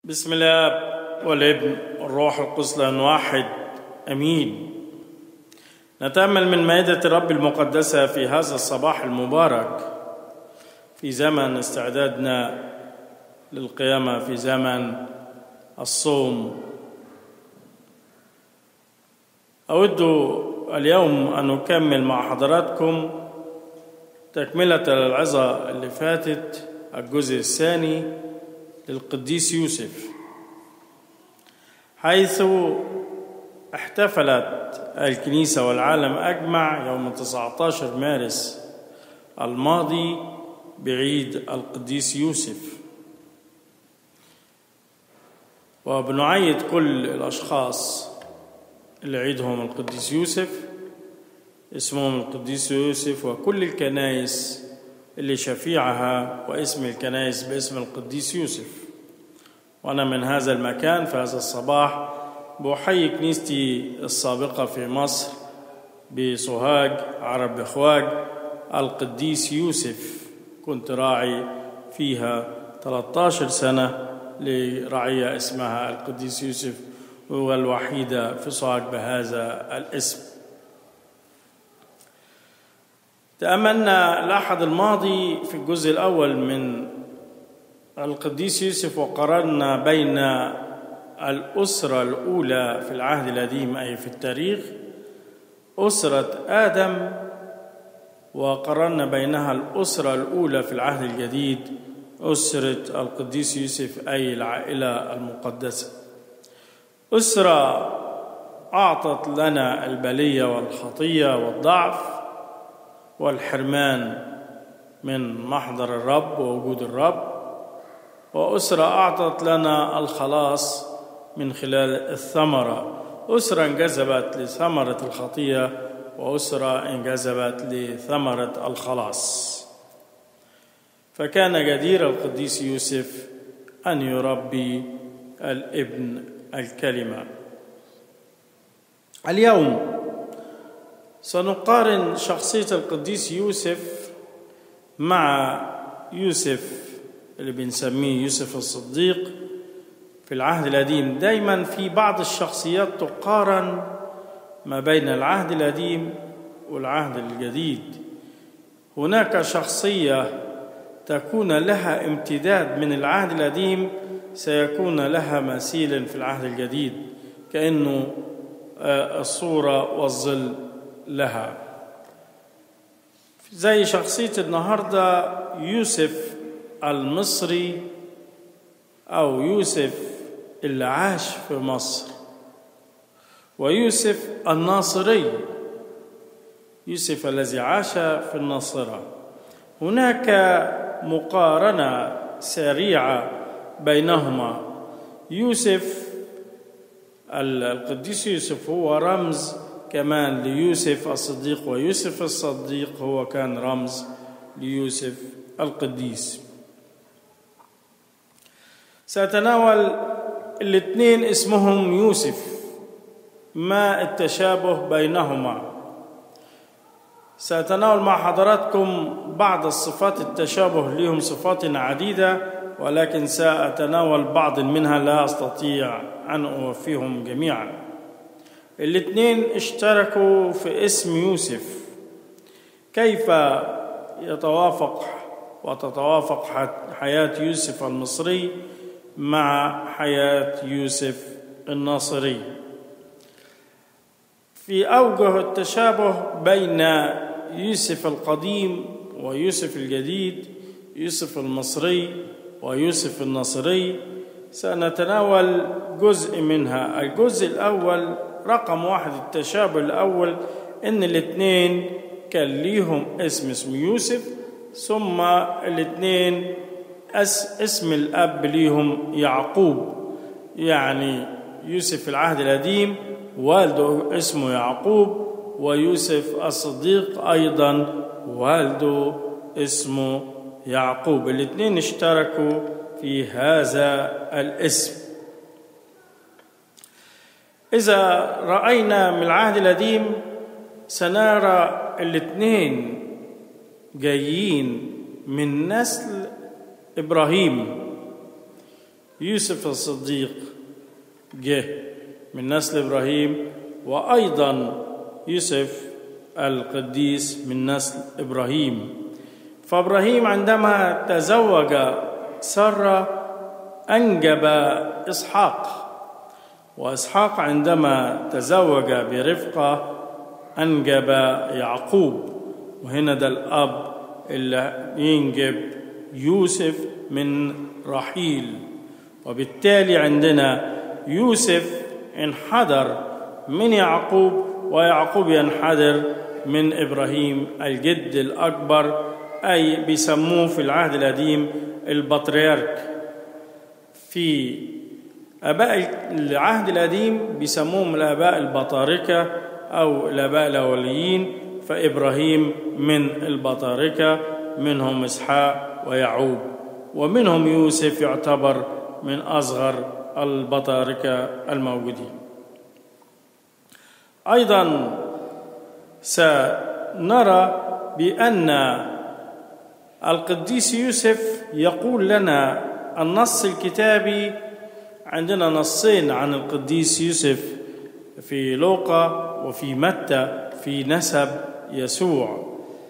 بسم الله والابن والروح القدس لان واحد امين نتامل من مائده الرب المقدسه في هذا الصباح المبارك في زمن استعدادنا للقيامه في زمن الصوم اود اليوم ان اكمل مع حضراتكم تكمله للعظه اللي فاتت الجزء الثاني للقديس يوسف حيث احتفلت الكنيسة والعالم أجمع يوم 19 مارس الماضي بعيد القديس يوسف وبنعيد كل الأشخاص اللي عيدهم القديس يوسف اسمهم القديس يوسف وكل الكنائس اللي شفيعها واسم الكنائس باسم القديس يوسف وأنا من هذا المكان في هذا الصباح بحيي كنيستي السابقة في مصر بسوهاج عرب إخواج القديس يوسف كنت راعي فيها 13 سنة لرعية اسمها القديس يوسف هو الوحيدة في سوهاج بهذا الاسم تأملنا الأحد الماضي في الجزء الأول من القديس يوسف وقارنا بين الأسرة الأولى في العهد القديم أي في التاريخ أسرة آدم وقارنا بينها الأسرة الأولى في العهد الجديد أسرة القديس يوسف أي العائلة المقدسة أسرة أعطت لنا البلية والخطية والضعف والحرمان من محضر الرب ووجود الرب وأسرة أعطت لنا الخلاص من خلال الثمرة أسرة انجذبت لثمرة الخطية وأسرة انجذبت لثمرة الخلاص فكان جدير القديس يوسف أن يربي الابن الكلمة اليوم سنقارن شخصية القديس يوسف مع يوسف اللي بنسميه يوسف الصديق في العهد القديم دايما في بعض الشخصيات تقارن ما بين العهد القديم والعهد الجديد هناك شخصية تكون لها امتداد من العهد القديم سيكون لها مثيل في العهد الجديد كأنه الصورة والظل لها زي شخصية النهاردة يوسف المصري أو يوسف اللي عاش في مصر ويوسف الناصري يوسف الذي عاش في الناصرة هناك مقارنة سريعة بينهما يوسف القديس يوسف هو رمز كمان ليوسف الصديق ويوسف الصديق هو كان رمز ليوسف القديس سأتناول الاثنين اسمهم يوسف ما التشابه بينهما سأتناول مع حضراتكم بعض الصفات التشابه لهم صفات عديدة ولكن سأتناول بعض منها لا أستطيع أن أوفيهم جميعا الاثنين اشتركوا في اسم يوسف كيف يتوافق وتتوافق حياة يوسف المصري مع حياة يوسف الناصري في أوجه التشابه بين يوسف القديم ويوسف الجديد يوسف المصري ويوسف الناصري سنتناول جزء منها الجزء الأول رقم واحد التشابه الأول إن الاثنين كان ليهم اسم اسمه يوسف ثم الاثنين أس اسم الأب ليهم يعقوب يعني يوسف في العهد القديم والده اسمه يعقوب ويوسف الصديق أيضا والده اسمه يعقوب الاثنين اشتركوا في هذا الاسم إذا رأينا من العهد القديم سنرى الاثنين جايين من نسل إبراهيم يوسف الصديق جه من نسل إبراهيم وأيضا يوسف القديس من نسل إبراهيم فإبراهيم عندما تزوج سارة أنجب إسحاق وإسحاق عندما تزوج برفقة أنجب يعقوب وهنا ده الأب اللي ينجب يوسف من رحيل وبالتالي عندنا يوسف انحدر من يعقوب ويعقوب ينحدر من ابراهيم الجد الاكبر اي بيسموه في العهد القديم البطريرك في اباء العهد القديم بيسموهم الاباء البطاركه او الاباء الاوليين فابراهيم من البطاركه منهم اسحاق ويعقوب ومنهم يوسف يعتبر من اصغر البطاركه الموجودين ايضا سنرى بان القديس يوسف يقول لنا النص الكتابي عندنا نصين عن القديس يوسف في لوقا وفي متى في نسب يسوع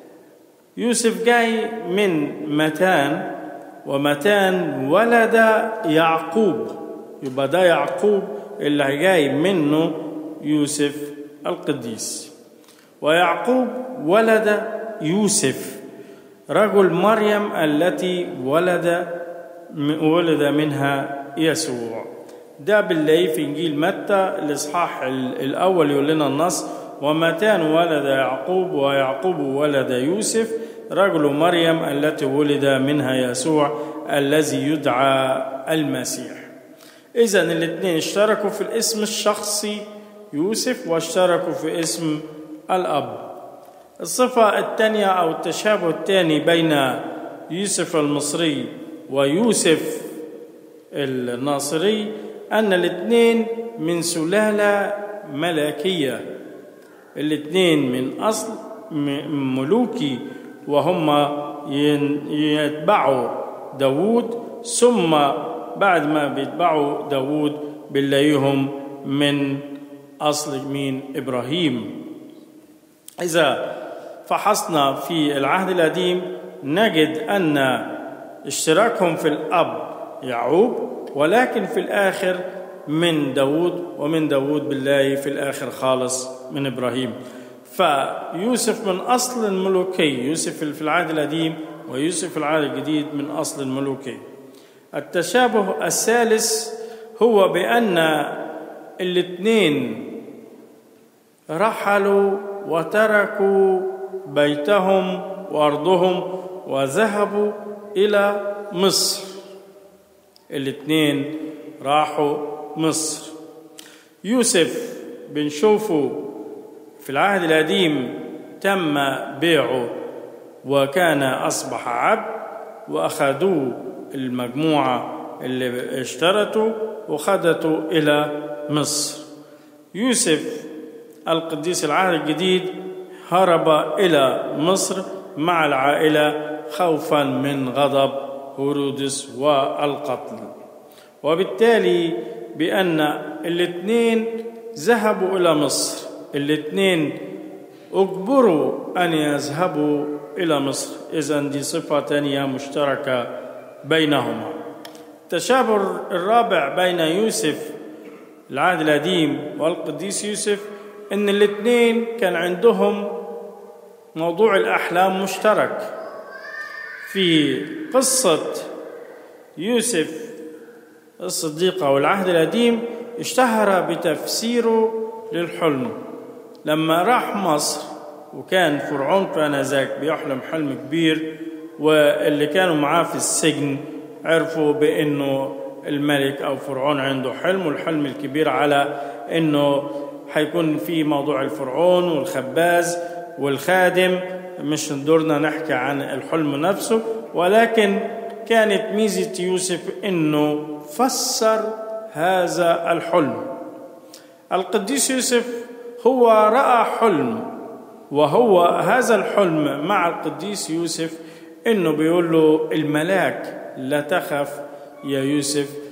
يوسف جاي من متان ومتان ولد يعقوب يبقى ده يعقوب اللي جاي منه يوسف القديس ويعقوب ولد يوسف رجل مريم التي ولد ولد منها يسوع ده بالله في انجيل متى الاصحاح الاول يقول لنا النص ومتان ولد يعقوب ويعقوب ولد يوسف رجل مريم التي ولد منها يسوع الذي يدعى المسيح اذا الاثنين اشتركوا في الاسم الشخصي يوسف واشتركوا في اسم الاب الصفه الثانيه او التشابه الثاني بين يوسف المصري ويوسف الناصري ان الاثنين من سلاله ملكيه الاثنين من اصل ملوكي وهم يتبعوا داوود ثم بعد ما بيتبعوا داوود بنلاقيهم من أصل مين إبراهيم إذا فحصنا في العهد القديم نجد أن اشتراكهم في الأب يعقوب ولكن في الآخر من داود ومن داود بالله في الآخر خالص من إبراهيم فيوسف من أصل الملوكي يوسف في العهد القديم ويوسف في العهد الجديد من أصل الملوكي التشابه الثالث هو بأن الاثنين رحلوا وتركوا بيتهم وأرضهم وذهبوا إلى مصر الاثنين راحوا مصر يوسف بنشوفه في العهد القديم تم بيعه وكان أصبح عبد وأخذوه المجموعة اللي اشترته وخدته إلى مصر يوسف القديس العهد الجديد هرب إلى مصر مع العائلة خوفا من غضب هيرودس والقتل وبالتالي بأن الاثنين ذهبوا إلى مصر الاثنين أجبروا أن يذهبوا إلى مصر إذا دي صفة ثانية مشتركة بينهما التشابه الرابع بين يوسف العهد القديم والقديس يوسف ان الاثنين كان عندهم موضوع الاحلام مشترك في قصه يوسف الصديق او العهد القديم اشتهر بتفسيره للحلم لما راح مصر وكان فرعون ذاك بيحلم حلم كبير واللي كانوا معاه في السجن عرفوا بانه الملك او فرعون عنده حلم والحلم الكبير على انه حيكون في موضوع الفرعون والخباز والخادم مش دورنا نحكي عن الحلم نفسه ولكن كانت ميزة يوسف انه فسر هذا الحلم القديس يوسف هو رأى حلم وهو هذا الحلم مع القديس يوسف انه بيقول له الملاك لا تخف يا يوسف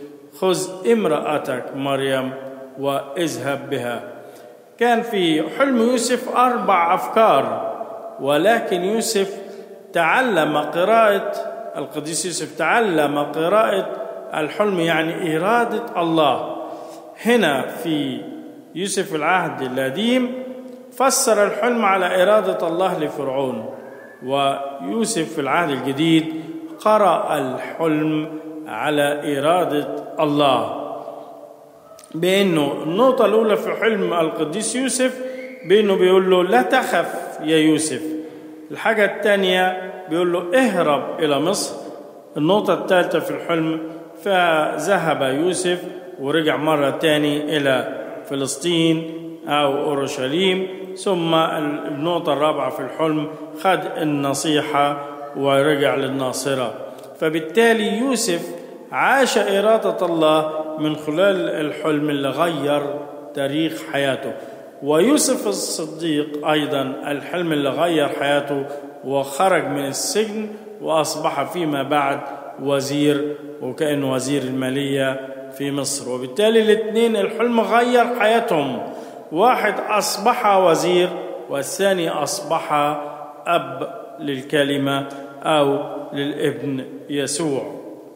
خذ امرأتك مريم واذهب بها كان في حلم يوسف أربع أفكار ولكن يوسف تعلم قراءة القديس يوسف تعلم قراءة الحلم يعني إرادة الله هنا في يوسف العهد القديم فسر الحلم على إرادة الله لفرعون ويوسف في العهد الجديد قرأ الحلم على إرادة الله بأنه النقطة الأولى في حلم القديس يوسف بأنه بيقول له لا تخف يا يوسف الحاجة الثانية بيقول له اهرب إلى مصر النقطة الثالثة في الحلم فذهب يوسف ورجع مرة تاني إلى فلسطين أو أورشليم ثم النقطة الرابعة في الحلم خد النصيحة ورجع للناصرة فبالتالي يوسف عاش إرادة الله من خلال الحلم اللي غير تاريخ حياته ويوسف الصديق أيضا الحلم اللي غير حياته وخرج من السجن وأصبح فيما بعد وزير وكأن وزير المالية في مصر وبالتالي الاثنين الحلم غير حياتهم واحد أصبح وزير والثاني أصبح أب للكلمة أو للابن يسوع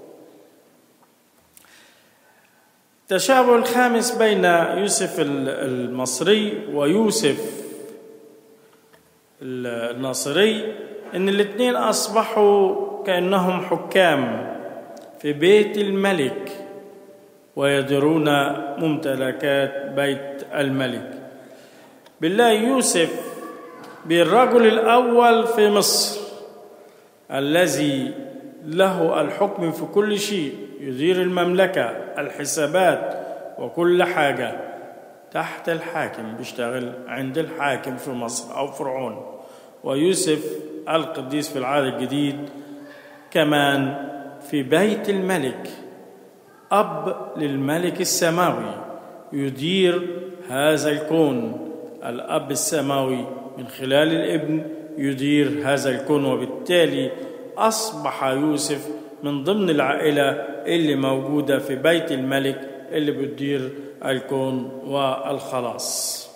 التشابه الخامس بين يوسف المصري ويوسف الناصري ان الاثنين اصبحوا كانهم حكام في بيت الملك ويدرون ممتلكات بيت الملك بالله يوسف بالرجل الاول في مصر الذي له الحكم في كل شيء يدير المملكه الحسابات وكل حاجه تحت الحاكم بيشتغل عند الحاكم في مصر او فرعون ويوسف القديس في العهد الجديد كمان في بيت الملك اب للملك السماوي يدير هذا الكون الاب السماوي من خلال الابن يدير هذا الكون وبالتالي اصبح يوسف من ضمن العائله اللي موجوده في بيت الملك اللي بتدير الكون والخلاص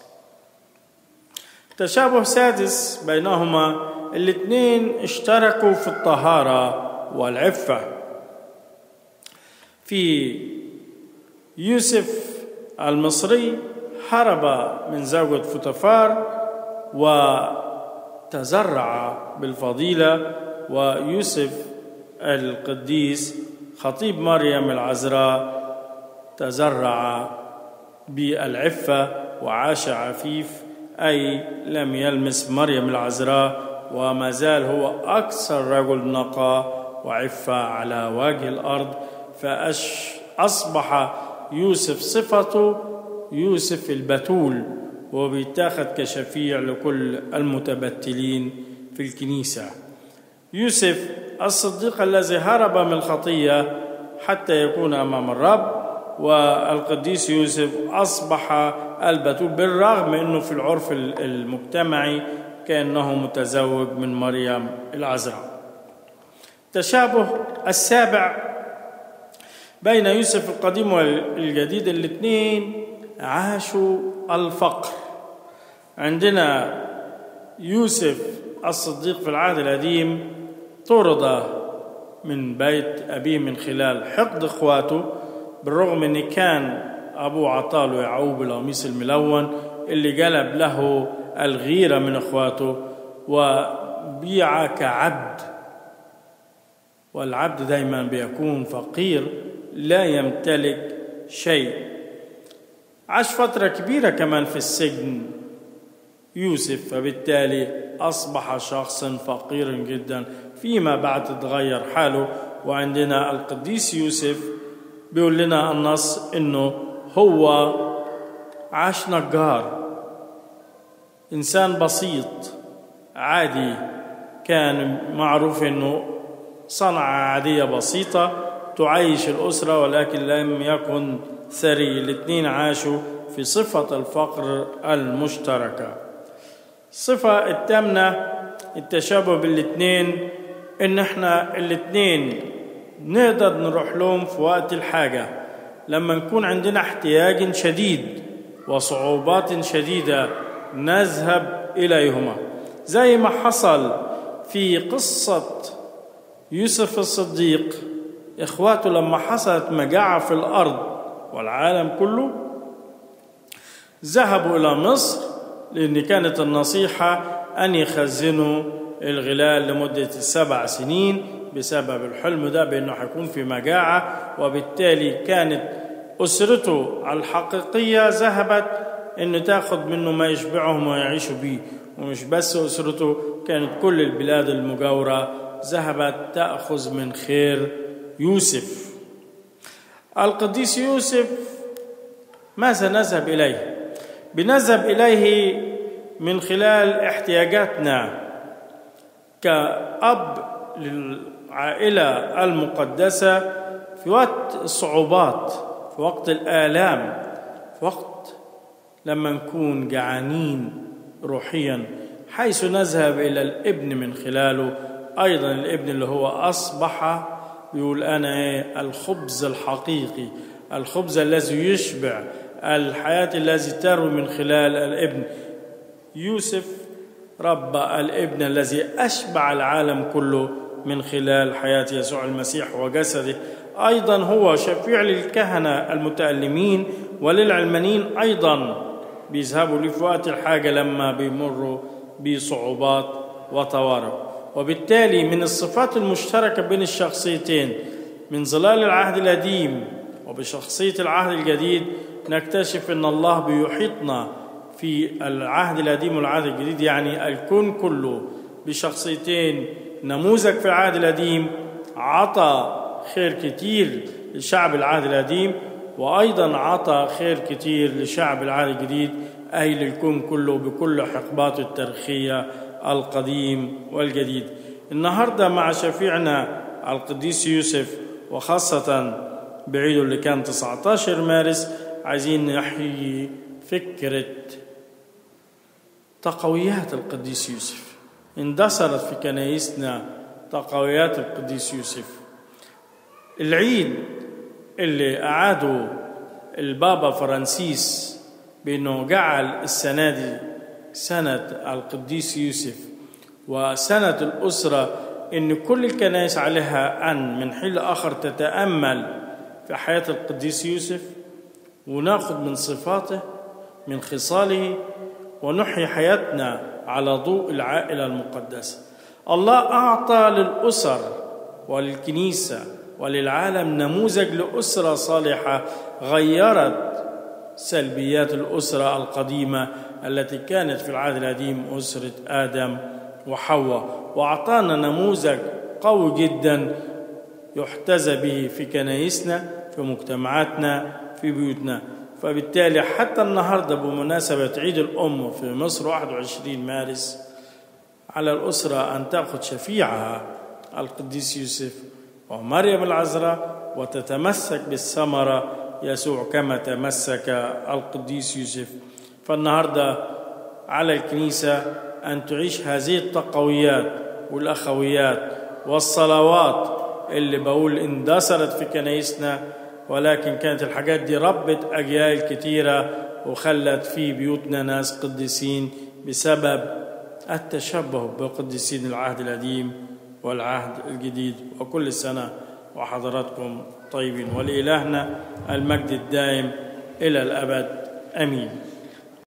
تشابه سادس بينهما الاثنين اشتركوا في الطهاره والعفه في يوسف المصري هرب من زوجة فوتفار وتزرع بالفضيلة ويوسف القديس خطيب مريم العذراء تزرع بالعفة وعاش عفيف أي لم يلمس مريم العذراء وما زال هو أكثر رجل نقى وعفة على وجه الأرض فأصبح يوسف صفته يوسف البتول وبيتاخد كشفيع لكل المتبتلين في الكنيسة يوسف الصديق الذي هرب من الخطية حتى يكون أمام الرب والقديس يوسف أصبح البتول بالرغم أنه في العرف المجتمعي كأنه متزوج من مريم العذراء تشابه السابع بين يوسف القديم والجديد الاثنين عاشوا الفقر عندنا يوسف الصديق في العهد القديم طرد من بيت أبيه من خلال حقد إخواته بالرغم أن كان أبوه عطاله يعقوب القميص الملون اللي جلب له الغيرة من إخواته وبيع كعبد والعبد دايما بيكون فقير لا يمتلك شيء عاش فترة كبيرة كمان في السجن يوسف فبالتالي أصبح شخصا فقيرا جدا فيما بعد تغير حاله وعندنا القديس يوسف بيقول لنا النص انه هو عاش نجار انسان بسيط عادي كان معروف انه صنعة عادية بسيطة تعيش الأسرة ولكن لم يكن ثري الاثنين عاشوا في صفة الفقر المشتركة الصفة الثامنة التشابه بالاثنين ان احنا الاثنين نقدر نروح لهم في وقت الحاجة لما نكون عندنا احتياج شديد وصعوبات شديدة نذهب إليهما زي ما حصل في قصة يوسف الصديق إخواته لما حصلت مجاعة في الأرض والعالم كله ذهبوا إلى مصر لأن كانت النصيحة أن يخزنوا الغلال لمدة سبع سنين بسبب الحلم ده بأنه حيكون في مجاعة وبالتالي كانت أسرته الحقيقية ذهبت أنه تاخذ منه ما يشبعهم ويعيشوا به ومش بس أسرته كانت كل البلاد المجاورة ذهبت تأخذ من خير يوسف القديس يوسف ماذا نذهب إليه بنذهب إليه من خلال احتياجاتنا كأب للعائلة المقدسة في وقت الصعوبات في وقت الآلام في وقت لما نكون جعانين روحيا حيث نذهب إلى الابن من خلاله أيضا الابن اللي هو أصبح بيقول أنا إيه الخبز الحقيقي الخبز الذي يشبع الحياة الذي تروي من خلال الابن يوسف ربى الابن الذي أشبع العالم كله من خلال حياة يسوع المسيح وجسده أيضا هو شفيع للكهنة المتألمين وللعلمانيين أيضا بيذهبوا لي في وقت الحاجة لما بيمروا بصعوبات وطوارئ وبالتالي من الصفات المشتركة بين الشخصيتين من ظلال العهد القديم وبشخصية العهد الجديد نكتشف أن الله بيحيطنا في العهد القديم والعهد الجديد يعني الكون كله بشخصيتين نموذج في العهد القديم عطى خير كتير لشعب العهد القديم وأيضا عطى خير كتير لشعب العهد الجديد أي للكون كله بكل حقباته التاريخية القديم والجديد النهاردة مع شفيعنا القديس يوسف وخاصة بعيده اللي كان 19 مارس عايزين نحيي فكرة تقويات القديس يوسف اندثرت في كنايسنا تقويات القديس يوسف العيد اللي أعادوا البابا فرانسيس بأنه جعل السنة دي سنة القديس يوسف وسنة الأسرة إن كل الكنائس عليها أن من حين آخر تتأمل في حياة القديس يوسف وناخذ من صفاته من خصاله ونحيي حياتنا على ضوء العائلة المقدسة الله أعطى للأسر وللكنيسة وللعالم نموذج لأسرة صالحة غيرت سلبيات الأسرة القديمة التي كانت في العهد القديم أسرة آدم وحواء وأعطانا نموذج قوي جدا يحتذى به في كنائسنا في مجتمعاتنا في بيوتنا فبالتالي حتى النهارده بمناسبة عيد الأم في مصر 21 مارس على الأسرة أن تأخذ شفيعها القديس يوسف ومريم العذراء وتتمسك بالثمرة يسوع كما تمسك القديس يوسف فالنهارده على الكنيسة أن تعيش هذه التقويات والأخويات والصلوات اللي بقول اندثرت في كنايسنا ولكن كانت الحاجات دي ربت أجيال كتيرة وخلت في بيوتنا ناس قديسين بسبب التشبه بقديسين العهد القديم والعهد الجديد وكل سنة وحضراتكم طيبين ولإلهنا المجد الدائم إلى الأبد آمين